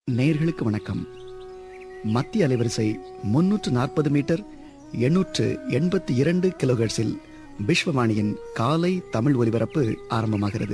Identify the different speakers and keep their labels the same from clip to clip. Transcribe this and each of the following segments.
Speaker 1: நேயர்களுக்கு வணக்கம் மத்திய அலைவரிசை முன்னூற்று நாற்பது மீட்டர் எண்ணூற்று எண்பத்தி இரண்டு கிலோஹெர்ட்ஸில் விஸ்வவாணியின் காலை தமிழ் ஒலிபரப்பு ஆரம்பமாகிறது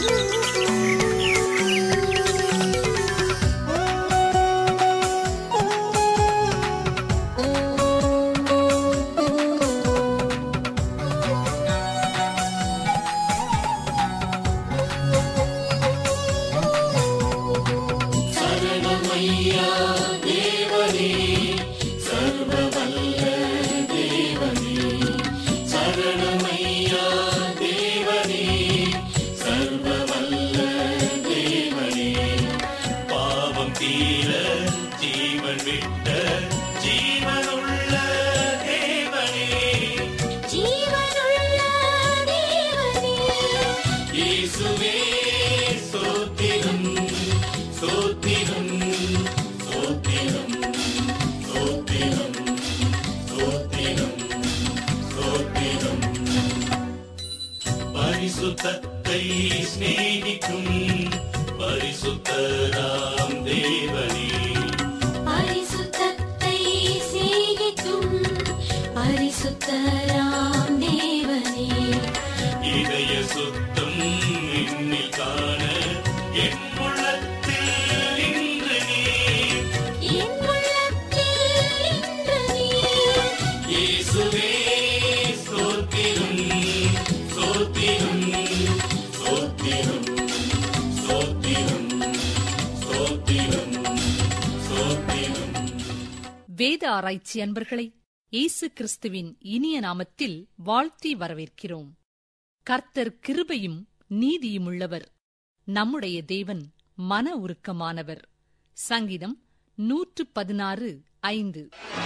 Speaker 2: பாவம் தீர ஜீவன் விட்ட ஜீவனுள்ள தேவனே
Speaker 3: ஜீவனுள்ள தேவனே
Speaker 2: இயேசுவே சோத்திரம் சோத்திரம் சோத்திரம் சோத்திரம் சோத்திரம் சோத்திரம் பரிசுத்தத்தை சிநேகிக்கும் பரிசுத்தராம் தேவனே
Speaker 3: பரிசுத்தத்தை சிநேகிக்கும் பரிசுத்தராம் தேவனே
Speaker 2: இதய சுத்தம் இன்னில் காண என் உள்ளத்தில் இன்று நீ
Speaker 3: என் உள்ளத்தில் இன்று நீர்
Speaker 2: இயேசுவே சோத்திரம் சோத்திரம் சோத்திரம் சோத்திரம் சோத்திரம் சோத்திரம்
Speaker 4: வேத ஆராய்ச்சி அன்பர்களை இயேசு கிறிஸ்துவின் இனிய நாமத்தில் வாழ்த்தி வரவேற்கிறோம் கர்த்தர் கிருபையும் நீதியுமுள்ளவர் நம்முடைய தேவன் மன உருக்கமானவர் சங்கீதம் நூற்று பதினாறு ஐந்து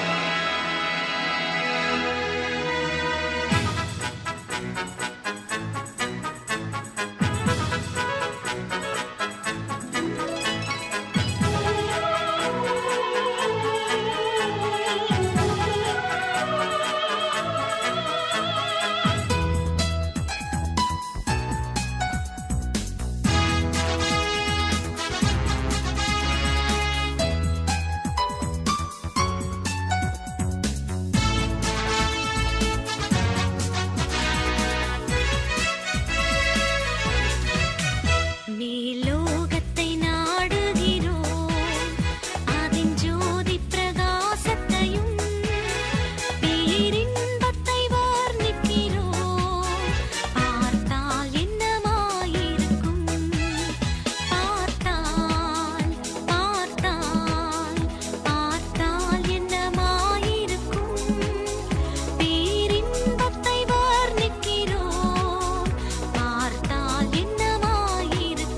Speaker 3: மேலோகத்தை நாடுகிறோம் அதன் ஜோதி பிரகாசத்தையும் பேரின்பத்தை வர்ணிக்கிறோம் பார்த்தால் என்னமாயிருக்கும் பார்த்தால் பார்த்தால் பார்த்தால் என்னமாயிருக்கும் பேரின்பத்தை வர்ணிக்கிறோம் பார்த்தால் என்னமாயிருக்கும்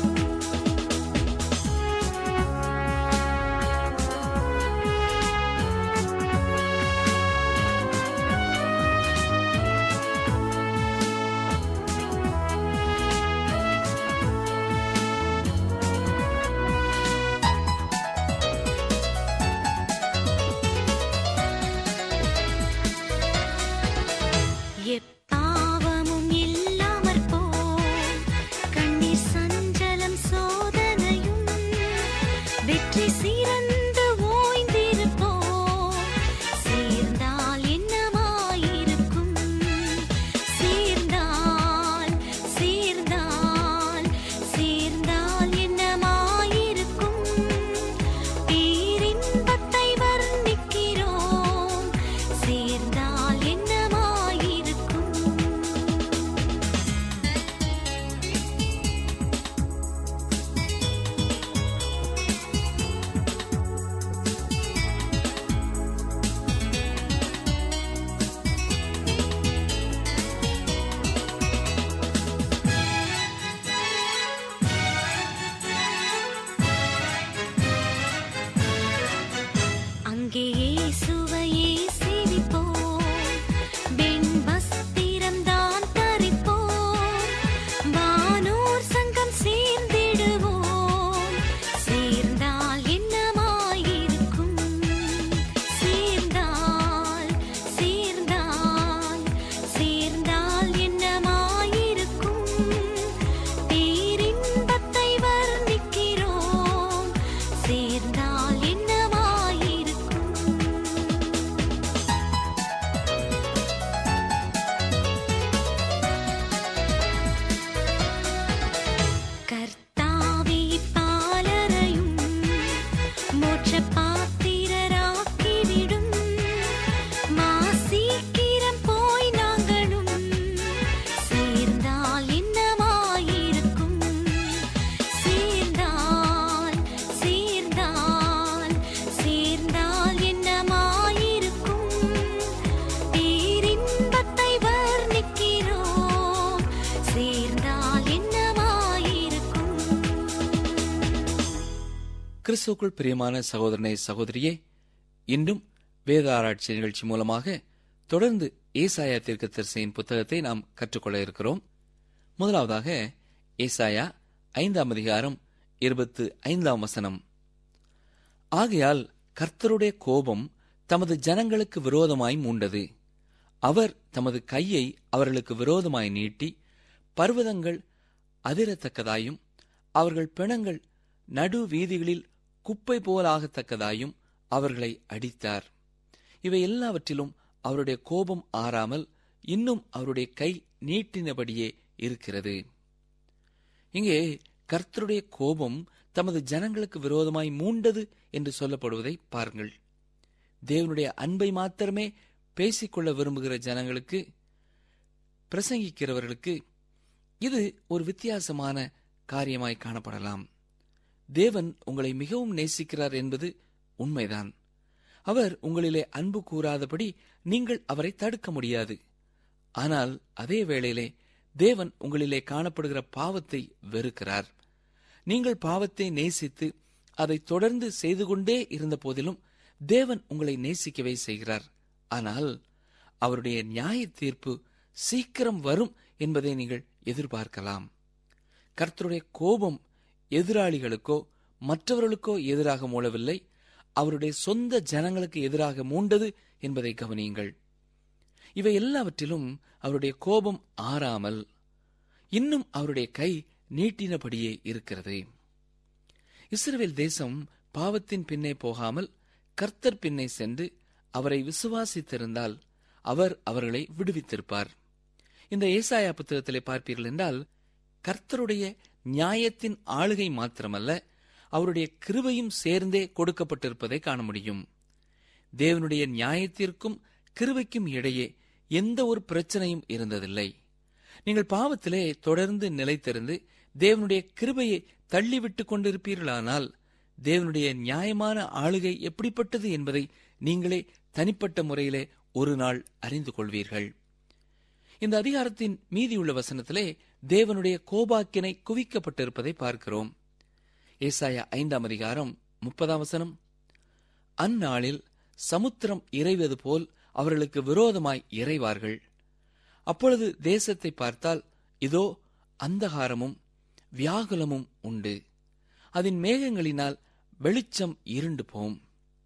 Speaker 3: எப்பாவமும் இல்லாமற் போம் கண்ணீர் சஞ்சலம் சோதனையும் வெற்றி சிறந்து ஓய்ந்திருப்போம் சேர்ந்தால் என்னமாயிருக்கும் சேர்ந்தால் சேர்ந்தால் சேர்ந்தால் என்னமாயிருக்கும் பேரின்பத்தை வர்ணிக்கிறோம் சேர்ந்தால் என்னமாயிருக்கும் சேர்ந்தால் என்னவாயிருக்கும் கர்த்தாவே பாலரையும் மோட்ச பாத்திரராக்கிவிடும் மாசீக்கிரம் போய் நாங்களும் சேர்ந்தால் என்னவாயிருக்கும் சேர்ந்தால் சேர்ந்தால் சேர்ந்தால் என்னமாயிருக்கும் பேரின்பத்தை வர்ணிக்கிறோம் சேர்ந்தால் என்னவாயிருக்கும்
Speaker 5: கிறிஸ்துவுக்குள் பிரியமான சகோதரனே சகோதரியே இன்றும் வேத ஆராய்ச்சி நிகழ்ச்சி மூலமாக தொடர்ந்து ஏசாயா தீர்க்கதரிசியின் புத்தகத்தை நாம் கற்றுக்கொள்ள இருக்கிறோம் முதலாவதாக ஏசாயா ஐந்தாம் அதிகாரம் இருபத்து ஐந்தாம் வசனம் ஆகையால் கர்த்தருடைய கோபம் தமது ஜனங்களுக்கு விரோதமாய் மூண்டது அவர் தமது கையை அவர்களுக்கு விரோதமாய் நீட்டி பர்வதங்கள் அதிரத்தக்கதாயும் அவர்கள் பிணங்கள் நடு வீதிகளில் குப்பை போலாகத்தக்கதாயும் அவர்களை அடித்தார் இவை எல்லாவற்றிலும் அவருடைய கோபம் ஆறாமல் இன்னும் அவருடைய கை நீட்டினபடியே இருக்கிறது இங்கே கர்த்தருடைய கோபம் தமது ஜனங்களுக்கு விரோதமாய் மூண்டது என்று சொல்லப்படுவதை பாருங்கள் தேவனுடைய அன்பை மாத்திரமே பேசிக்கொள்ள விரும்புகிற ஜனங்களுக்கு பிரசங்கிக்கிறவர்களுக்கு இது ஒரு வித்தியாசமான காரியமாய் காணப்படலாம் தேவன் உங்களை மிகவும் நேசிக்கிறார் என்பது உண்மைதான் அவர் உங்களிலே அன்பு கூறாதபடி நீங்கள் அவரை தடுக்க முடியாது ஆனால் அதே வேளையிலே தேவன் உங்களிலே காணப்படுகிற பாவத்தை வெறுக்கிறார் நீங்கள் பாவத்தை நேசித்து அதை தொடர்ந்து செய்து கொண்டே இருந்த போதிலும் தேவன் உங்களை நேசிக்கவே செய்கிறார் ஆனால் அவருடைய நியாய தீர்ப்பு சீக்கிரம் வரும் என்பதை நீங்கள் எதிர்பார்க்கலாம் கர்த்தருடைய கோபம் எதிராளிகளுக்கோ மற்றவர்களுக்கோ எதிராக மூளவில்லை அவருடைய சொந்த ஜனங்களுக்கு எதிராக மூண்டது என்பதை கவனியுங்கள் இவை எல்லாவற்றிலும் அவருடைய கோபம் ஆறாமல் இன்னும் அவருடைய கை நீட்டினபடியே இருக்கிறது இஸ்ரவேல் தேசம் பாவத்தின் பின்னே போகாமல் கர்த்தர் பின்னே சென்று அவரை விசுவாசித்திருந்தால் அவர் அவர்களை விடுவித்திருப்பார் இந்த ஏசாயா புத்தகத்திலே பார்ப்பீர்கள் என்றால் கர்த்தருடைய நியாயத்தின் ஆளுகை மாத்திரமல்ல அவருடைய கிருபையும் சேர்ந்தே கொடுக்கப்பட்டிருப்பதை காண முடியும் தேவனுடைய நியாயத்திற்கும் கிருபைக்கும் இடையே எந்த ஒரு பிரச்சனையும் இருந்ததில்லை நீங்கள் பாவத்திலே தொடர்ந்து நிலைத்திருந்து தேவனுடைய கிருபையை தள்ளிவிட்டுக் கொண்டிருப்பீர்களானால் தேவனுடைய நியாயமான ஆளுகை எப்படிப்பட்டது என்பதை நீங்களே தனிப்பட்ட முறையிலே ஒரு நாள் அறிந்து கொள்வீர்கள் இந்த அதிகாரத்தின் மீதியுள்ள வசனத்திலே தேவனுடைய கோபாக்கினை குவிக்கப்பட்டிருப்பதை பார்க்கிறோம் ஏசாயா ஐந்தாம் அதிகாரம் முப்பதாம் வசனம் அந்நாளில் சமுத்திரம் இறைவது போல் அவர்களுக்கு விரோதமாய் இறைவார்கள் அப்பொழுது தேசத்தை பார்த்தால் இதோ அந்தகாரமும் வியாகுலமும் உண்டு அதன் மேகங்களினால் வெளிச்சம் இருண்டு போம்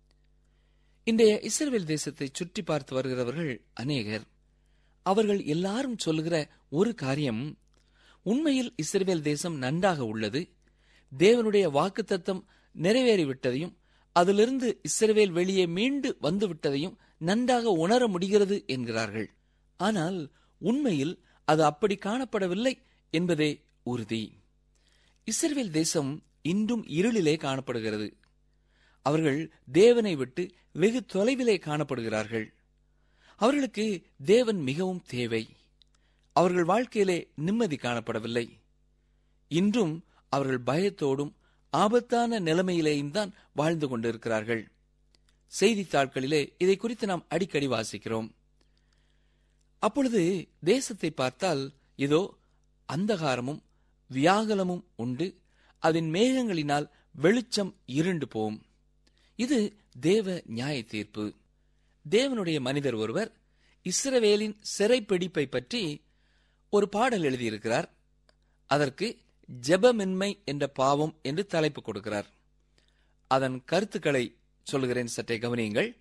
Speaker 5: இன்றைய இஸ்ரவேல் தேசத்தை சுற்றி பார்த்து வருகிறவர்கள் அநேகர் அவர்கள் எல்லாரும் சொல்லுகிற ஒரு காரியம் உண்மையில் இஸ்ரவேல் தேசம் நன்றாக உள்ளது தேவனுடைய வாக்குத்தத்தம் நிறைவேறிவிட்டதையும் அதிலிருந்து இஸ்ரவேல் வெளியே மீண்டு வந்துவிட்டதையும் நன்றாக உணர முடிகிறது என்கிறார்கள் ஆனால் உண்மையில் அது அப்படி காணப்படவில்லை என்பதே உறுதி இஸ்ரவேல் தேசம் இன்றும் இருளிலே காணப்படுகிறது அவர்கள் தேவனை விட்டு வெகு தொலைவிலே காணப்படுகிறார்கள் அவர்களுக்கு தேவன் மிகவும் தேவை அவர்கள் வாழ்க்கையிலே நிம்மதி காணப்படவில்லை இன்றும் அவர்கள் பயத்தோடும் ஆபத்தான நிலைமையிலேயும் தான் வாழ்ந்து கொண்டிருக்கிறார்கள் செய்தித்தாட்களிலே இதை குறித்து நாம் அடிக்கடி வாசிக்கிறோம் அப்பொழுது தேசத்தை பார்த்தால் இதோ அந்தகாரமும் வியாகுலமும் உண்டு அதன் மேகங்களினால் வெளிச்சம் இருண்டு போம் இது தேவ நியாய தீர்ப்பு தேவனுடைய மனிதர் ஒருவர் இஸ்ரவேலின் சிறைப்பிடிப்பை பற்றி ஒரு பாடல் எழுதியிருக்கிறார் அதற்கு ஜெபமின்மை என்ற பாவம் என்று தலைப்பு கொடுக்கிறார் அதன் கருத்துக்களை சொல்கிறேன் சற்றே கவனியுங்கள்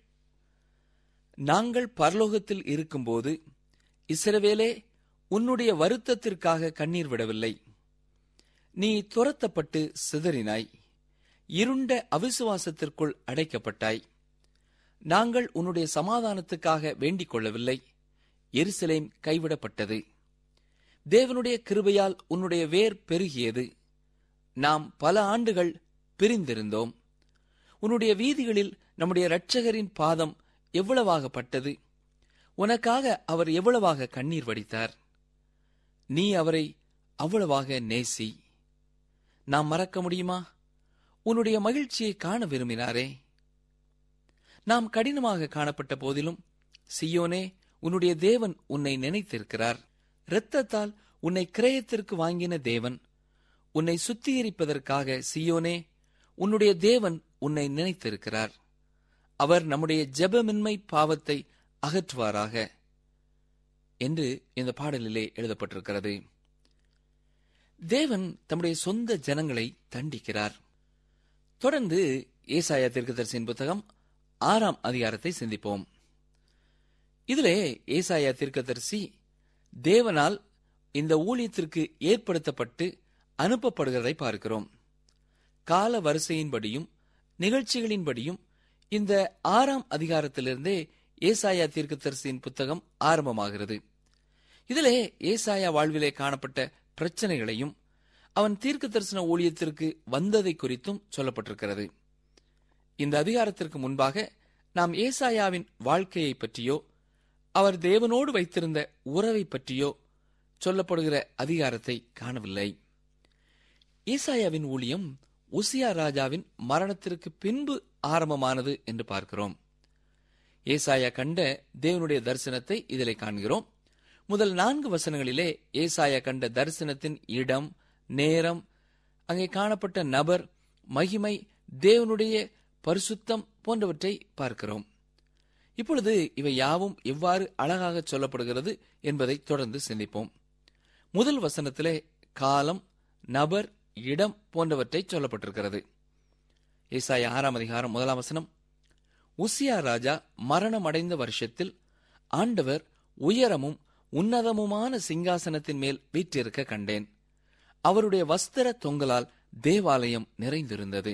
Speaker 5: நாங்கள் பரலோகத்தில் இருக்கும்போது இஸ்ரவேலே உன்னுடைய வருத்தத்திற்காக கண்ணீர் விடவில்லை நீ துரத்தப்பட்டு சிதறினாய் இருண்ட அவிசுவாசத்திற்குள் அடைக்கப்பட்டாய் நாங்கள் உன்னுடைய சமாதானத்துக்காக வேண்டிக் கொள்ளவில்லை எருசலேம் கைவிடப்பட்டது தேவனுடைய கிருபையால் உன்னுடைய வேர் பெருகியது நாம் பல ஆண்டுகள் பிரிந்திருந்தோம் உன்னுடைய வீதிகளில் நம்முடைய இரட்சகரின் பாதம் எவ்வளவாகப்பட்டது உனக்காக அவர் எவ்வளவாக கண்ணீர் வடித்தார் நீ அவரை அவ்வளவாக நேசி நாம் மறக்க முடியுமா உன்னுடைய மகிழ்ச்சியை காண விரும்பினாரே நாம் கடினமாக காணப்பட்ட போதிலும் சியோனே உன்னுடைய தேவன் உன்னை நினைத்திருக்கிறார் இரத்தத்தால் உன்னை கிரயத்திற்கு வாங்கின தேவன் உன்னை சுத்திகரிப்பதற்காக சியோனே உன்னுடைய தேவன் உன்னை நினைத்திருக்கிறார் அவர் நம்முடைய ஜெபமின்மை பாவத்தை அகற்றுவாராக என்று இந்த பாடலிலே எழுதப்பட்டிருக்கிறது தேவன் தம்முடைய சொந்த ஜனங்களை தண்டிக்கிறார் தொடர்ந்து ஏசாயா தீர்க்கதரிசியின் புத்தகம் ஆறாம் அதிகாரத்தை சிந்திப்போம் இதிலே ஏசாயா தீர்க்கதரிசி தேவனால் இந்த ஊழியத்திற்கு ஏற்படுத்தப்பட்டு அனுப்பப்படுகிறதை பார்க்கிறோம் கால வரிசையின்படியும் நிகழ்ச்சிகளின்படியும் இந்த ஆறாம் அதிகாரத்திலிருந்தே ஏசாயா தீர்க்கதரிசியின் புத்தகம் ஆரம்பமாகிறது இதிலே ஏசாயா வாழ்விலே காணப்பட்ட பிரச்சனைகளையும் அவன் தீர்க்க தரிசன ஊழியத்திற்கு வந்ததை குறித்தும் சொல்லப்பட்டிருக்கிறது இந்த அதிகாரத்திற்கு முன்பாக நாம் ஏசாயாவின் வாழ்க்கையை பற்றியோ அவர் தேவனோடு வைத்திருந்த உறவை பற்றியோ சொல்லப்படுகிற அதிகாரத்தை காணவில்லை ஏசாயாவின் ஊழியம் உசியா ராஜாவின் மரணத்திற்கு பின்பு ஆரம்பமானது என்று பார்க்கிறோம் ஏசாயா கண்ட தேவனுடைய தரிசனத்தை இதிலே காண்கிறோம் முதல் நான்கு வசனங்களிலே ஏசாயா கண்ட தரிசனத்தின் இடம் நேரம் அங்கே காணப்பட்ட நபர் மகிமை தேவனுடைய பரிசுத்தம் போன்றவற்றை பார்க்கிறோம் இப்பொழுது இவை யாவும் எவ்வாறு அழகாக சொல்லப்படுகிறது என்பதை தொடர்ந்து சிந்திப்போம் முதல் வசனத்திலே காலம் நபர் இடம் போன்றவற்றை சொல்லப்பட்டிருக்கிறது ஏசாயா ஆறாம் அதிகாரம் முதலாம் வசனம் உசியா ராஜா மரணம் அடைந்த வருஷத்தில் ஆண்டவர் உயரமும் உன்னதமுமான சிங்காசனத்தின் மேல் வீற்றிருக்க கண்டேன் அவருடைய வஸ்திர தொங்கலால் தேவாலயம் நிறைந்திருந்தது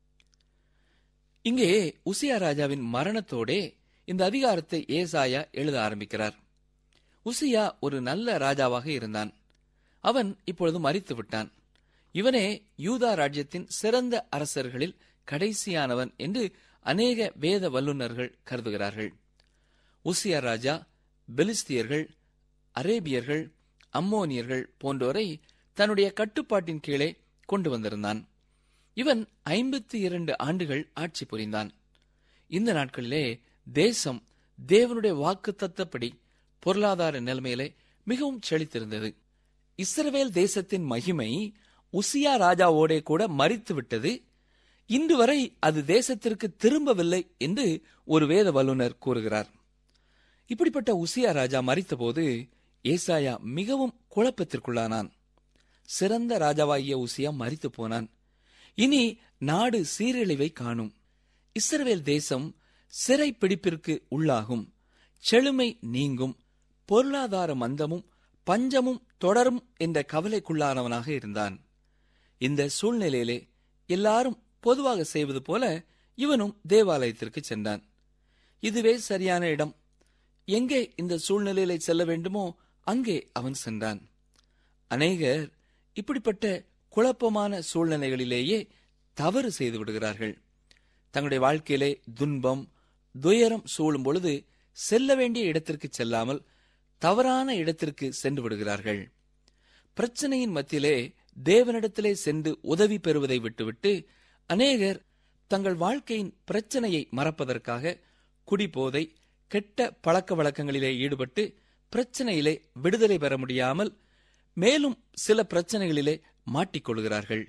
Speaker 5: இங்கே உசியா ராஜாவின் மரணத்தோடே இந்த அதிகாரத்தை ஏசாயா எழுத ஆரம்பிக்கிறார் உசியா ஒரு நல்ல ராஜாவாக இருந்தான் அவன் இப்பொழுது மறித்து விட்டான் இவனே யூதா ராஜ்யத்தின் சிறந்த அரசர்களில் கடைசியானவன் என்று அநேக வேத வல்லுநர்கள் கருதுகிறார்கள் உசியா ராஜா பெலிஸ்தியர்கள் அரேபியர்கள் அம்மோனியர்கள் போன்றோரை தன்னுடைய கட்டுப்பாட்டின் கீழே கொண்டு வந்திருந்தான் இவன் ஐம்பத்தி இரண்டு ஆண்டுகள் ஆட்சி புரிந்தான் இந்த நாட்களிலே தேசம் தேவனுடைய வாக்குத்தத்தப்படி பொருளாதார நிலைமையிலே மிகவும் செழித்திருந்தது இஸ்ரவேல் தேசத்தின் மகிமை உசியா ராஜாவோடே கூட மறித்து விட்டது இன்று வரை அது தேசத்திற்கு திரும்பவில்லை என்று ஒரு வேத வல்லுநர் கூறுகிறார் இப்படிப்பட்ட உசியா ராஜா மறித்தபோது ஏசாயா மிகவும் குழப்பத்திற்குள்ளானான் சிறந்த ராஜாவாகிய உசியா மறித்து போனான் இனி நாடு சீரழிவை காணும் இஸ்ரவேல் தேசம் சிறை பிடிப்பிற்கு உள்ளாகும் செழுமை நீங்கும் பொருளாதார மந்தமும் பஞ்சமும் தொடரும் என்ற கவலைக்குள்ளானவனாக இருந்தான் இந்த சூழ்நிலையிலே எல்லாரும் பொதுவாக செய்வது போல இவனும் தேவாலயத்திற்கு சென்றான் இதுவே சரியான இடம் எங்கே இந்த சூழ்நிலையிலே செல்ல வேண்டுமோ அங்கே அவன் சென்றான் அநேகர் இப்படிப்பட்ட குழப்பமான சூழ்நிலைகளிலேயே தவறு செய்து விடுகிறார்கள் தங்களுடைய வாழ்க்கையிலே துன்பம் துயரம் சூழும் பொழுது செல்ல வேண்டிய இடத்திற்கு செல்லாமல் தவறான இடத்திற்கு சென்று விடுகிறார்கள் பிரச்சனையின் மத்தியிலே தேவனிடத்திலே சென்று உதவி பெறுவதை விட்டுவிட்டு அநேகர் தங்கள் வாழ்க்கையின் பிரச்சனையை மறப்பதற்காக குடிபோதை கெட்ட பழக்க வழக்கங்களிலே ஈடுபட்டு பிரச்சனையிலே விடுதலை பெற முடியாமல் மேலும் சில பிரச்சனைகளிலே மாட்டிக்கொள்கிறார்கள்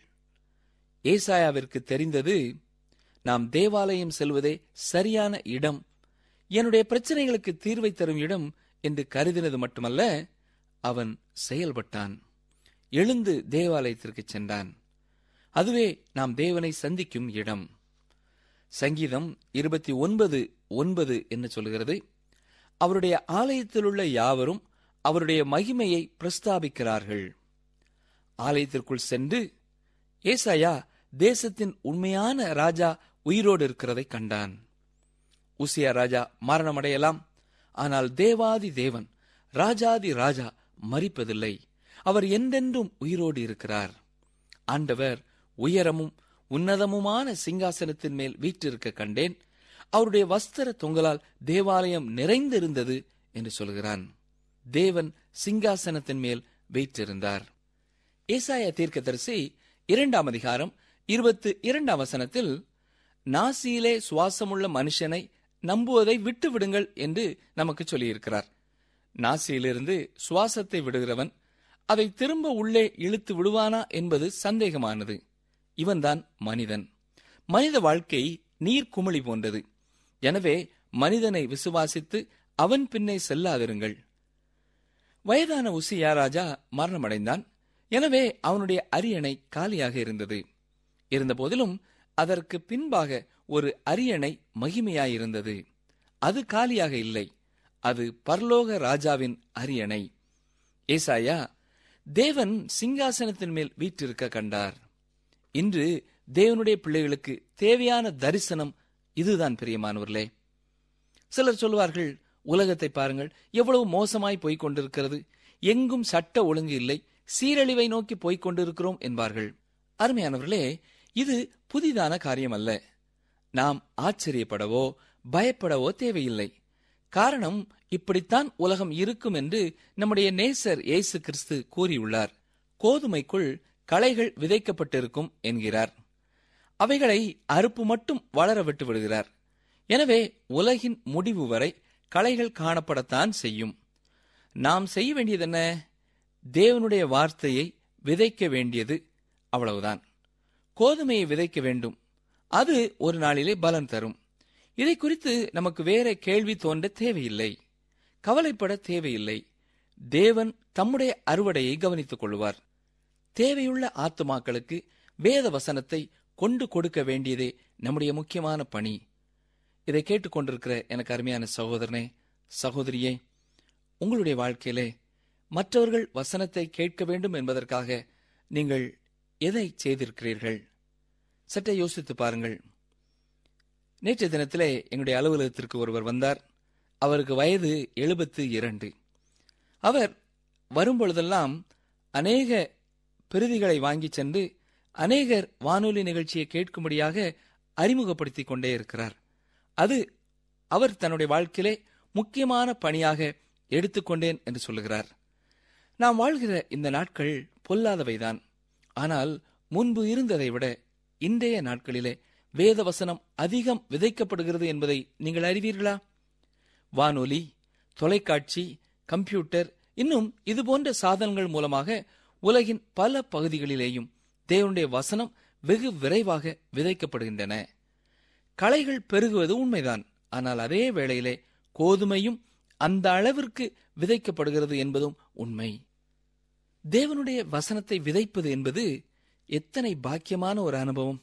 Speaker 5: ஏசாயாவிற்கு தெரிந்தது நாம் தேவாலயம் செல்வதே சரியான இடம் என்னுடைய பிரச்சனைகளுக்கு தீர்வை தரும் இடம் என்று கருதினது மட்டுமல்ல அவன் செயல்பட்டான் எழுந்து தேவாலயத்திற்கு சென்றான் அதுவே நாம் தேவனை சந்திக்கும் இடம் சங்கீதம் இருபத்தி ஒன்பது ஒன்பது என்று சொல்கிறது அவருடைய ஆலயத்திலுள்ள யாவரும் அவருடைய மகிமையை பிரஸ்தாபிக்கிறார்கள் ஆலயத்திற்குள் சென்று ஏசாயா தேசத்தின் உண்மையான ராஜா உயிரோடு இருக்கிறதை கண்டான் உசியா ராஜா மரணமடையலாம் ஆனால் தேவாதி தேவன் ராஜாதி ராஜா மரிப்பதில்லை அவர் என்றென்றும் உயிரோடு இருக்கிறார் ஆண்டவர் உயரமும் உன்னதமுமான சிங்காசனத்தின் மேல் வீற்றிருக்க கண்டேன் அவருடைய வஸ்திர தொங்கலால் தேவாலயம் நிறைந்திருந்தது என்று சொல்கிறான் தேவன் சிங்காசனத்தின் மேல் வீற்றிருந்தார் ஏசாயா தீர்க்கதரிசி இரண்டாம் அதிகாரம் இருபத்து இரண்டாம் வசனத்தில் நாசியிலே சுவாசமுள்ள மனுஷனை நம்புவதை விட்டு விடுங்கள் என்று நமக்கு சொல்லியிருக்கிறார் நாசியிலிருந்து சுவாசத்தை விடுகிறவன் அதை திரும்ப உள்ளே இழுத்து விடுவானா என்பது சந்தேகமானது இவன்தான் மனிதன் மனித வாழ்க்கை நீர் குமிழி போன்றது எனவே மனிதனை விசுவாசித்து அவன் பின்னே செல்லாதிருங்கள் வயதான உசியா ராஜா மரணமடைந்தான் எனவே அவனுடைய அரியணை காலியாக இருந்தது இருந்தபோதிலும் அதற்கு பின்பாக ஒரு அரியணை மகிமையாயிருந்தது அது காலியாக இல்லை அது பரலோக ராஜாவின் அரியணை ஏசாயா தேவன் சிங்காசனத்தின் மேல் வீற்றிருக்க கண்டார் இன்று தேவனுடைய பிள்ளைகளுக்கு தேவையான தரிசனம் இதுதான் பிரியமானவர்களே சிலர் சொல்வார்கள் உலகத்தை பாருங்கள் எவ்வளவு மோசமாய் போய்க் கொண்டிருக்கிறது எங்கும் சட்ட ஒழுங்கு இல்லை சீரழிவை நோக்கி போய்க் கொண்டிருக்கிறோம் என்பார்கள் அருமையானவர்களே இது புதிதான காரியம் அல்ல நாம் ஆச்சரியப்படவோ பயப்படவோ தேவையில்லை காரணம் இப்படித்தான் உலகம் இருக்கும் என்று நம்முடைய நேசர் இயேசு கிறிஸ்து கூறியுள்ளார் கோதுமைக்குள் களைகள் விதைக்கப்பட்டிருக்கும் என்கிறார் அவைகளை அறுப்பு மட்டும் வளர விட்டு விடுகிறார் எனவே உலகின் முடிவு வரை களைகள் காணப்படத்தான் செய்யும் நாம் செய்ய வேண்டியது என்ன தேவனுடைய வார்த்தையை விதைக்க வேண்டியது அவ்வளவுதான் கோதுமையை விதைக்க வேண்டும் அது ஒரு நாளிலே பலன் தரும் இதை குறித்து நமக்கு வேற கேள்வி தோன்ற தேவையில்லை கவலைப்பட தேவையில்லை தேவன் தம்முடைய அறுவடையை கவனித்துக் கொள்வார் தேவையுள்ள ஆத்துமாக்களுக்கு வேத வசனத்தை கொண்டு கொடுக்க வேண்டியதே நம்முடைய முக்கியமான பணி இதை கேட்டுக்கொண்டிருக்கிற எனக்கு அருமையான சகோதரனே சகோதரியே உங்களுடைய வாழ்க்கையிலே மற்றவர்கள் வசனத்தை கேட்க வேண்டும் என்பதற்காக நீங்கள் எதை செய்திருக்கிறீர்கள் சற்றே யோசித்து பாருங்கள் நேற்றைய தினத்திலே எங்களுடைய அலுவலகத்திற்கு ஒருவர் வந்தார் அவருக்கு வயது எழுபத்து இரண்டு அவர் வரும்பொழுதெல்லாம் அநேக பிரதிகளை வாங்கி சென்று அநேகர் வானொலி நிகழ்ச்சியை கேட்கும்படியாக அறிமுகப்படுத்திக் கொண்டே இருக்கிறார் அது அவர் தன்னுடைய வாழ்க்கையிலே முக்கியமான பணியாக எடுத்துக்கொண்டேன் என்று சொல்லுகிறார் நாம் வாழ்கிற இந்த நாட்கள் பொல்லாதவைதான் ஆனால் முன்பு இருந்ததை விட இன்றைய நாட்களிலே வேத வசனம் அதிகம் விதைக்கப்படுகிறது என்பதை நீங்கள் அறிவீர்களா வானொலி தொலைக்காட்சி கம்ப்யூட்டர் இன்னும் இதுபோன்ற சாதனங்கள் மூலமாக உலகின் பல பகுதிகளிலேயும் தேவனுடைய வசனம் வெகு விரைவாக விதைக்கப்படுகின்றன களைகள் பெருகுவது உண்மைதான் ஆனால் அதே வேளையிலே கோதுமையும் அந்த அளவிற்கு விதைக்கப்படுகிறது என்பதும் உண்மை தேவனுடைய வசனத்தை விதைப்பது என்பது எத்தனை பாக்கியமான ஒரு அனுபவம்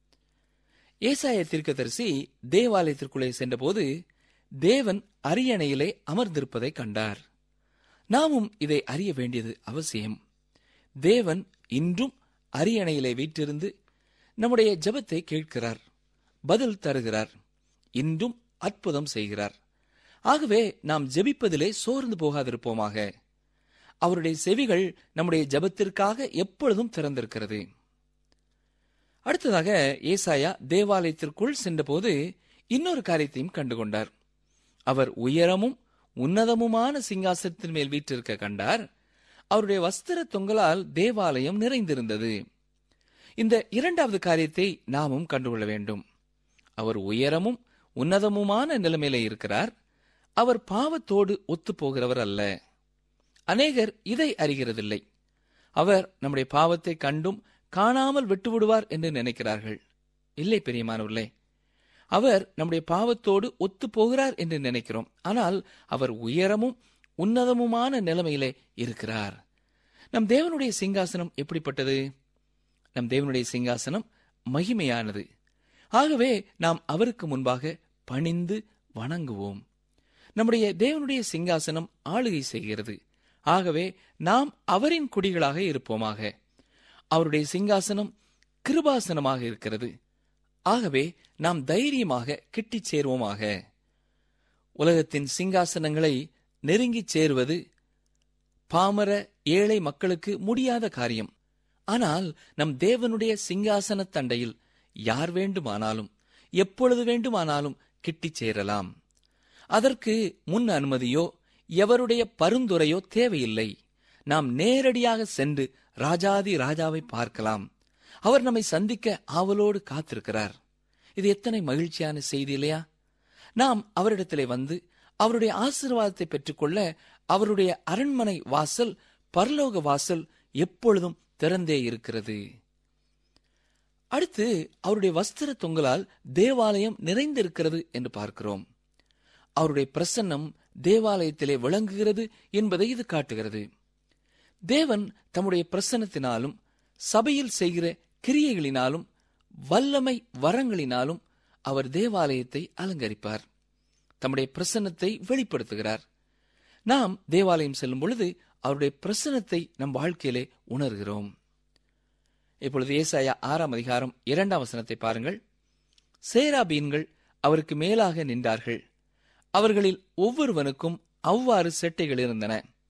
Speaker 5: ஏசாய தீர்க்கதரிசி தேவாலயத்திற்குள்ளே சென்றபோது தேவன் அரியணையிலே அமர்ந்திருப்பதை கண்டார் நாமும் இதை அறிய வேண்டியது அவசியம் தேவன் இன்றும் அரியணையிலே வீற்றிருந்து நம்முடைய ஜெபத்தை கேட்கிறார் பதில் தருகிறார் இன்றும் அற்புதம் செய்கிறார் ஆகவே நாம் ஜெபிப்பதிலே சோர்ந்து போகாதிருப்போமாக அவருடைய செவிகள் நம்முடைய ஜெபத்திற்காக எப்பொழுதும் திறந்திருக்கிறது அடுத்ததாக ஏசாயா தேவாலயத்திற்குள் சென்றபோது இன்னொரு காரியத்தையும் கண்டுகொண்டார் அவர் உயரமும் உன்னதமுமான சிங்காசனத்தின் மேல் வீற்றிருக்க கண்டார் அவருடைய வஸ்திர தொங்கலால் தேவாலயம் நிறைந்திருந்தது இந்த இரண்டாவது காரியத்தை நாமும் கண்டுகொள்ள வேண்டும் அவர் உயரமும் உன்னதமுமான நிலைமையில இருக்கிறார் அவர் பாவத்தோடு ஒத்துப்போகிறவர் அல்ல அநேகர் இதை அறிகிறதில்லை அவர் நம்முடைய பாவத்தை கண்டும் காணாமல் விட்டுவிடுவார் என்று நினைக்கிறார்கள் இல்லை பெரியமானவர்களே அவர் நம்முடைய பாவத்தோடு ஒத்து போகிறார் என்று நினைக்கிறோம் ஆனால் அவர் உயரமும் உன்னதமுமான நிலைமையிலே இருக்கிறார் நம் தேவனுடைய சிங்காசனம் எப்படிப்பட்டது நம் தேவனுடைய சிங்காசனம் மகிமையானது ஆகவே நாம் அவருக்கு முன்பாக பணிந்து வணங்குவோம் நம்முடைய தேவனுடைய சிங்காசனம் ஆளுகை செய்கிறது ஆகவே நாம் அவரின் குடிகளாக இருப்போமாக அவருடைய சிங்காசனம் கிருபாசனமாக இருக்கிறது ஆகவே நாம் தைரியமாக கிட்டிச் சேர்வோமாக உலகத்தின் சிங்காசனங்களை நெருங்கிச் சேருவது பாமர ஏழை மக்களுக்கு முடியாத காரியம் ஆனால் நம் தேவனுடைய சிங்காசன தண்டையில் யார் வேண்டுமானாலும் எப்பொழுது வேண்டுமானாலும் கிட்டிச் சேரலாம் அதற்கு முன் அனுமதியோ எவருடைய பரிந்துரையோ தேவையில்லை நாம் நேரடியாக சென்று ராஜாதி ராஜாவை பார்க்கலாம் அவர் நம்மை சந்திக்க ஆவலோடு காத்திருக்கிறார் இது எத்தனை மகிழ்ச்சியான செய்தி இல்லையா நாம் அவரிடத்திலே வந்து அவருடைய ஆசீர்வாதத்தை பெற்றுக்கொள்ள அவருடைய அரண்மனை வாசல் பரலோக வாசல் எப்பொழுதும் திறந்தே இருக்கிறது அடுத்து அவருடைய வஸ்திர தொங்கலால் தேவாலயம் நிறைந்திருக்கிறது என்று பார்க்கிறோம் அவருடைய பிரசன்னம் தேவாலயத்திலே விளங்குகிறது என்பதை இது காட்டுகிறது தேவன் தம்முடைய பிரசன்னத்தினாலும் சபையில் செய்கிற கிரியைகளினாலும் வல்லமை வரங்களினாலும் அவர் தேவாலயத்தை அலங்கரிப்பார் தம்முடைய பிரசன்னத்தை வெளிப்படுத்துகிறார் நாம் தேவாலயம் செல்லும் பொழுது அவருடைய பிரசன்னத்தை நம் வாழ்க்கையிலே உணர்கிறோம் இப்பொழுது ஏசாயா ஆறாம் அதிகாரம் இரண்டாம் வசனத்தை பாருங்கள் சேராபீன்கள் அவருக்கு மேலாக நின்றார்கள் அவர்களில் ஒவ்வொருவனுக்கும் அவ்வாறு செட்டைகள் இருந்தன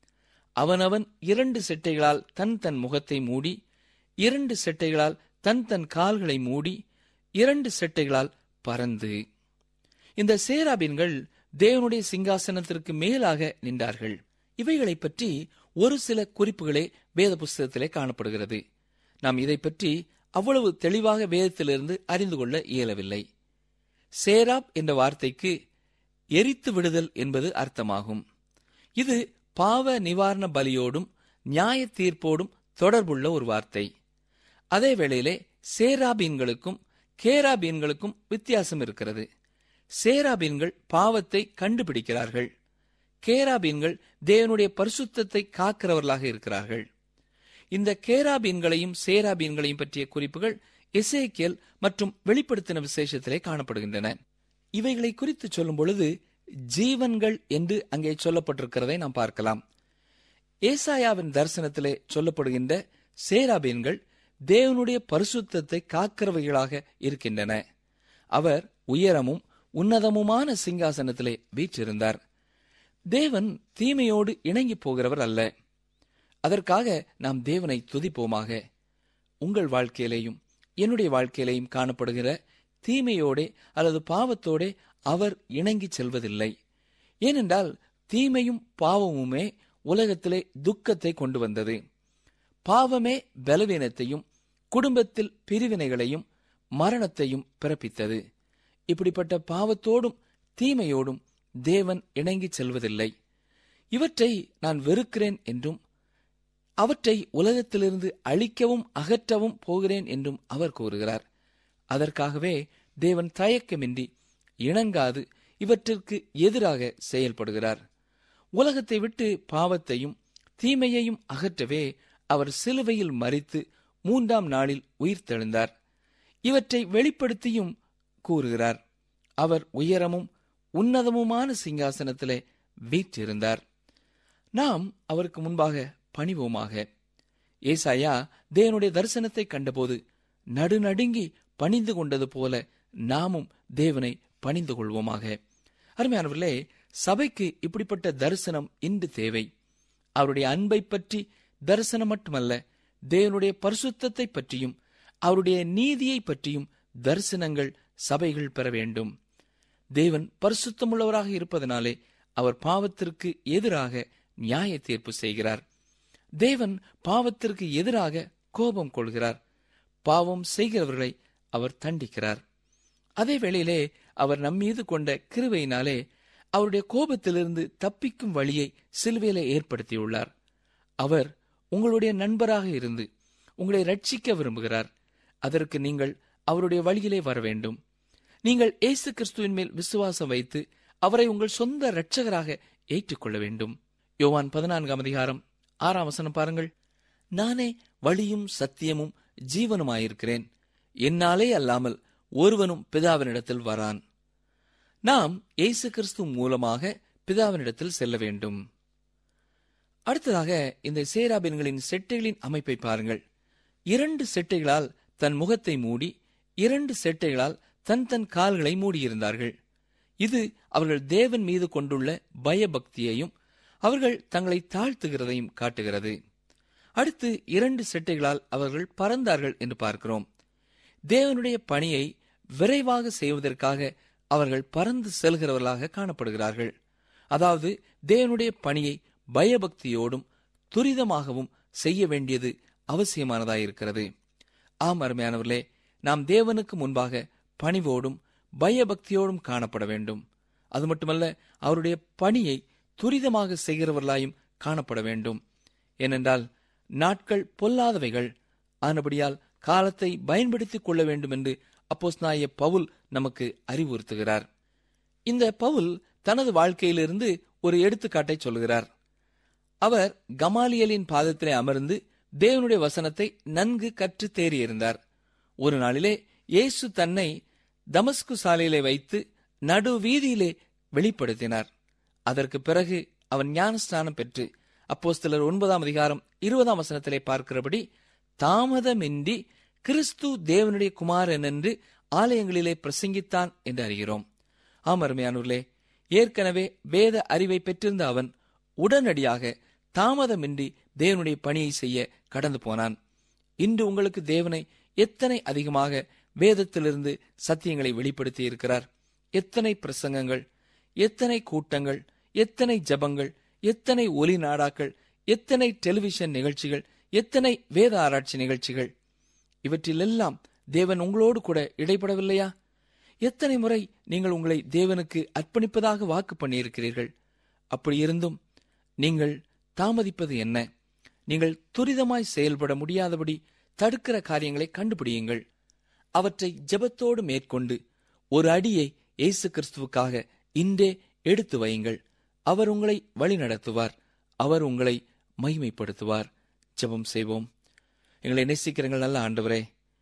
Speaker 5: அவனவன் இரண்டு செட்டைகளால் தன் தன் முகத்தை மூடி இரண்டு செட்டைகளால் தன் தன் கால்களை மூடி இரண்டு செட்டைகளால் பறந்து இந்த சேராபின்கள் தேவனுடைய சிங்காசனத்திற்கு மேலாக நின்றார்கள் இவைகளைப் பற்றி ஒரு சில குறிப்புகளே வேத புஸ்தகத்திலே காணப்படுகிறது நாம் இதை பற்றி அவ்வளவு தெளிவாக வேதத்திலிருந்து அறிந்து கொள்ள இயலவில்லை சேராப் என்ற வார்த்தைக்கு எரித்து விடுதல் என்பது அர்த்தமாகும் இது பாவ நிவாரண பலியோடும் நியாய தீர்ப்போடும் தொடர்புள்ள ஒரு வார்த்தை அதே வேளையிலே சேராபீன்களுக்கும் கேராபீன்களுக்கும் வித்தியாசம் இருக்கிறது சேராபீன்கள் பாவத்தை கண்டுபிடிக்கிறார்கள் கேராபீன்கள் தேவனுடைய பரிசுத்தத்தை காக்கிறவர்களாக இருக்கிறார்கள் இந்த கேராபீன்களையும் சேராபீன்களையும் பற்றிய குறிப்புகள் எசேக்கியல் மற்றும் வெளிப்படுத்தின விசேஷத்திலே காணப்படுகின்றன இவைகளை குறித்து சொல்லும் பொழுது ஜீவன்கள் என்று அங்கே சொல்லப்பட்டிருக்கிறதை நாம் பார்க்கலாம் ஏசாயாவின் தரிசனத்திலே சொல்லப்படுகின்ற சேராபீன்கள் தேவனுடைய பரிசுத்தத்தை காக்கிறவைகளாக இருக்கின்றன அவர் உயரமும் உன்னதமுமான சிங்காசனத்திலே வீற்றிருந்தார் தேவன் தீமையோடு இணங்கி போகிறவர் அல்ல அதற்காக நாம் தேவனை துதிப்போமாக உங்கள் வாழ்க்கையிலேயும் என்னுடைய வாழ்க்கையிலேயும் காணப்படுகிற தீமையோடே அல்லது பாவத்தோடே அவர் இணங்கி செல்வதில்லை ஏனென்றால் தீமையும் பாவமுமே உலகத்திலே துக்கத்தை கொண்டு வந்தது பாவமே பலவீனத்தையும் குடும்பத்தில் பிரிவினைகளையும் மரணத்தையும் பிறப்பித்தது இப்படிப்பட்ட பாவத்தோடும் தீமையோடும் தேவன் இணங்கி செல்வதில்லை இவற்றை நான் வெறுக்கிறேன் என்றும் அவற்றை உலகத்திலிருந்து அழிக்கவும் அகற்றவும் போகிறேன் என்றும் அவர் கூறுகிறார் அதற்காகவே தேவன் தயக்கமின்றி இணங்காது இவற்றிற்கு எதிராக செயல்படுகிறார் உலகத்தை விட்டு பாவத்தையும் தீமையையும் அகற்றவே அவர் சிலுவையில் மறித்து மூன்றாம் நாளில் உயிர் தெழுந்தார் இவற்றை வெளிப்படுத்தியும் கூறுகிறார் அவர் உயரமும் உன்னதமுமான சிங்காசனத்திலே வீற்றிருந்தார் நாம் அவருக்கு முன்பாக பணிவோமாக ஏசாயா தேவனுடைய தரிசனத்தை கண்டபோது நடுநடுங்கி பணிந்து கொண்டது போல நாமும் தேவனை பணிந்து கொள்வோமாக அருமையானவர்களே சபைக்கு இப்படிப்பட்ட தரிசனம் இன்று தேவை அவருடைய அன்பை பற்றி தரிசனம் மட்டுமல்ல தேவனுடைய பரிசுத்தத்தை பற்றியும் அவருடைய நீதியை பற்றியும் தரிசனங்கள் சபைகள் பெற வேண்டும் தேவன் பரிசுத்தமுள்ளவராக இருப்பதனாலே அவர் பாவத்திற்கு எதிராக நியாய தீர்ப்பு செய்கிறார் தேவன் பாவத்திற்கு எதிராக கோபம் கொள்கிறார் பாவம் செய்கிறவர்களை அவர் தண்டிக்கிறார் அதே வேளையிலே அவர் நம்மீது கொண்ட கிருவையினாலே அவருடைய கோபத்திலிருந்து தப்பிக்கும் வழியை சிலுவையிலே ஏற்படுத்தியுள்ளார் அவர் உங்களுடைய நண்பராக இருந்து உங்களை ரட்சிக்க விரும்புகிறார் அதற்கு நீங்கள் அவருடைய வழியிலே வர வேண்டும் நீங்கள் இயேசு கிறிஸ்துவின் மேல் விசுவாசம் வைத்து அவரை உங்கள் சொந்த இரட்சகராக ஏற்றுக்கொள்ள வேண்டும் யோவான் பதினான்காம் அதிகாரம் ஆறாம் வசனம் பாருங்கள் நானே வழியும் சத்தியமும் ஜீவனுமாயிருக்கிறேன் என்னாலே அல்லாமல் ஒருவனும் பிதாவினிடத்தில் வரான் நாம் இயேசு கிறிஸ்து மூலமாக பிதாவினிடத்தில் செல்ல வேண்டும் அடுத்ததாக இந்த சேராபின்களின் செட்டைகளின் அமைப்பை பாருங்கள் இரண்டு செட்டைகளால் தன் முகத்தை மூடி இரண்டு செட்டைகளால் தன் தன் கால்களை மூடியிருந்தார்கள் இது அவர்கள் தேவன் மீது கொண்டுள்ள பயபக்தியையும் அவர்கள் தங்களை தாழ்த்துகிறதையும் காட்டுகிறது அடுத்து இரண்டு செட்டைகளால் அவர்கள் பறந்தார்கள் என்று பார்க்கிறோம் தேவனுடைய பணியை விரைவாக செய்வதற்காக அவர்கள் பறந்து செல்கிறவர்களாக காணப்படுகிறார்கள் அதாவது தேவனுடைய பணியை பயபக்தியோடும் துரிதமாகவும் செய்ய வேண்டியது அவசியமானதாயிருக்கிறது ஆம் அருமையானவர்களே நாம் தேவனுக்கு முன்பாக பணிவோடும் பயபக்தியோடும் காணப்பட வேண்டும் அது மட்டுமல்ல அவருடைய பணியை துரிதமாக செய்கிறவர்களாயும் காணப்பட வேண்டும் ஏனென்றால் நாட்கள் பொல்லாதவைகள் ஆனபடியால் காலத்தை பயன்படுத்திக் கொள்ள வேண்டும் என்று அப்போஸ்நாய பவுல் நமக்கு அறிவுறுத்துகிறார் இந்த பவுல் தனது வாழ்க்கையிலிருந்து ஒரு எடுத்துக்காட்டை சொல்கிறார் அவர் கமாலியலின் பாதத்திலே அமர்ந்து தேவனுடைய வசனத்தை நன்கு கற்று தேறியிருந்தார் ஒரு நாளிலே இயேசு தன்னை தமஸ்கு சாலையிலே வைத்து நடு வீதியிலே வெளிப்படுத்தினார் அதற்கு பிறகு அவன் ஞானஸ்நானம் பெற்று அப்போஸ்தலர் ஒன்பதாம் அதிகாரம் இருபதாம் வசனத்திலே பார்க்கிறபடி தாமதமின்றி கிறிஸ்து தேவனுடைய குமாரன் என்று ஆலயங்களிலே பிரசங்கித்தான் என்று அறிகிறோம் ஆம் அருமையானூர்களே ஏற்கனவே வேத அறிவை பெற்றிருந்த அவன் உடனடியாக தாமதமின்றி தேவனுடைய பணியை செய்ய கடந்து போனான் இன்று உங்களுக்கு தேவனை எத்தனை அதிகமாக வேதத்திலிருந்து சத்தியங்களை வெளிப்படுத்தி இருக்கிறார் எத்தனை பிரசங்கங்கள் எத்தனை கூட்டங்கள் எத்தனை ஜபங்கள் எத்தனை ஒலி நாடாக்கள் எத்தனை டெலிவிஷன் நிகழ்ச்சிகள் எத்தனை வேத ஆராய்ச்சி நிகழ்ச்சிகள் இவற்றிலெல்லாம் தேவன் உங்களோடு கூட இடைப்படவில்லையா எத்தனை முறை நீங்கள் உங்களை தேவனுக்கு அர்ப்பணிப்பதாக வாக்கு பண்ணியிருக்கிறீர்கள் அப்படி இருந்தும் நீங்கள் தாமதிப்பது என்ன நீங்கள் துரிதமாய் செயல்பட முடியாதபடி தடுக்கிற காரியங்களை கண்டுபிடியுங்கள் அவற்றை ஜெபத்தோடு மேற்கொண்டு ஒரு அடியை இயேசு கிறிஸ்துவுக்காக இன்றே எடுத்து வையுங்கள் அவர் உங்களை வழிநடத்துவார் அவர் உங்களை மகிமைப்படுத்துவார் ஜெபம் செய்வோம் எங்களை நேசிக்கிறங்கள் நல்ல ஆண்டவரே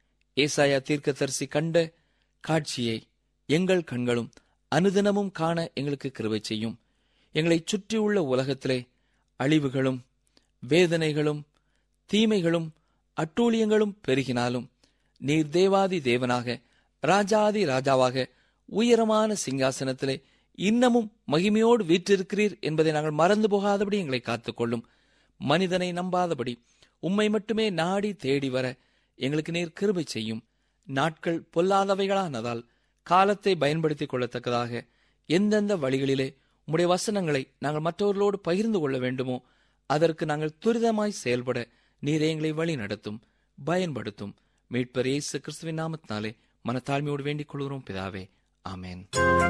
Speaker 5: ஏசாயா தீர்க்கதரிசி கண்ட காட்சியை எங்கள் கண்களும் அனுதினமும் காண எங்களுக்கு கிருபை செய்யும் எங்களை சுற்றியுள்ள உலகத்திலே அழிவுகளும் வேதனைகளும் தீமைகளும் அட்டூழியங்களும் பெருகினாலும் நீர் தேவாதி தேவனாக ராஜாதி ராஜாவாக உயரமான சிங்காசனத்திலே இன்னமும் மகிமையோடு வீற்றிருக்கிறீர் என்பதை நாங்கள் மறந்து போகாதபடி எங்களை காத்துக்கொள்ளும் மனிதனை நம்பாதபடி உம்மை மட்டுமே நாடி தேடி வர எங்களுக்கு நீர் கிருபை செய்யும் நாட்கள் பொல்லாதவைகளானதால் காலத்தை பயன்படுத்திக் கொள்ளத்தக்கதாக எந்தெந்த வழிகளிலே உம்முடைய வசனங்களை நாங்கள் மற்றவர்களோடு பகிர்ந்து கொள்ள வேண்டுமோ அதற்கு நாங்கள் துரிதமாய் செயல்பட நீர் எங்களை வழி நடத்தும் பயன்படுத்தும் மீட்பர் இயேசு கிறிஸ்துவின் நாமத்தினாலே மனத்தாழ்மையோடு வேண்டிக் கொள்கிறோம் பிதாவே ஆமென்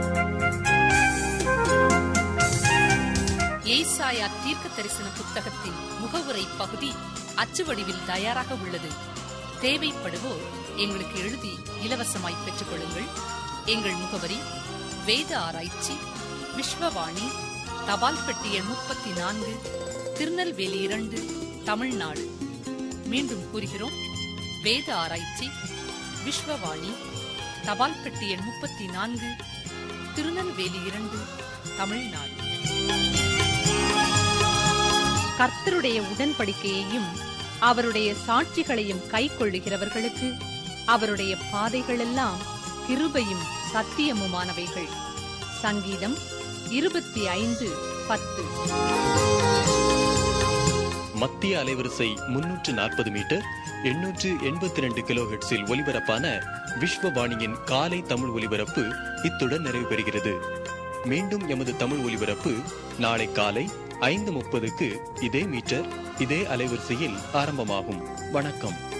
Speaker 4: ஏசாயா தீர்க்க தரிசன புத்தகத்தின் முகவுரை பகுதி அச்சு வடிவில் தயாராக உள்ளது தேவைப்படுவோர் எங்களுக்கு எழுதி இலவசமாய் பெற்றுக் கொள்ளுங்கள் எங்கள் முகவரி வேத ஆராய்ச்சி விஸ்வவாணி தபால் பெட்டி எண் முப்பத்தி நான்கு திருநெல்வேலி இரண்டு தமிழ்நாடு மீண்டும் கூறுகிறோம் வேத ஆராய்ச்சி விஸ்வவாணி தபால் பெட்டி எண் முப்பத்தி நான்கு திருநெல்வேலி இரண்டு தமிழ்நாடு கர்த்தருடைய உடன்படிக்கையையும் அவருடைய சாட்சிகளையும் கைக்கொள்ளுகிறவர்களுக்கு அவருடைய பாதைகளெல்லாம் கிருபையும் சத்தியமுமானவைகள் சங்கீதம் இருபத்தி ஐந்து பத்து
Speaker 6: மத்திய அலைவரிசை முன்னூற்று நாற்பது மீட்டர் எண்ணூற்று எண்பத்தி ரெண்டு கிலோ ஹெட்ஸில் ஒலிபரப்பான விஸ்வவாணியின் காலை தமிழ் ஒலிபரப்பு இத்துடன் நிறைவு பெறுகிறது மீண்டும் எமது தமிழ் ஒலிபரப்பு நாளை காலை ஐந்து முப்பதுக்கு இதே மீட்டர் இதே அலைவரிசையில் ஆரம்பமாகும் வணக்கம்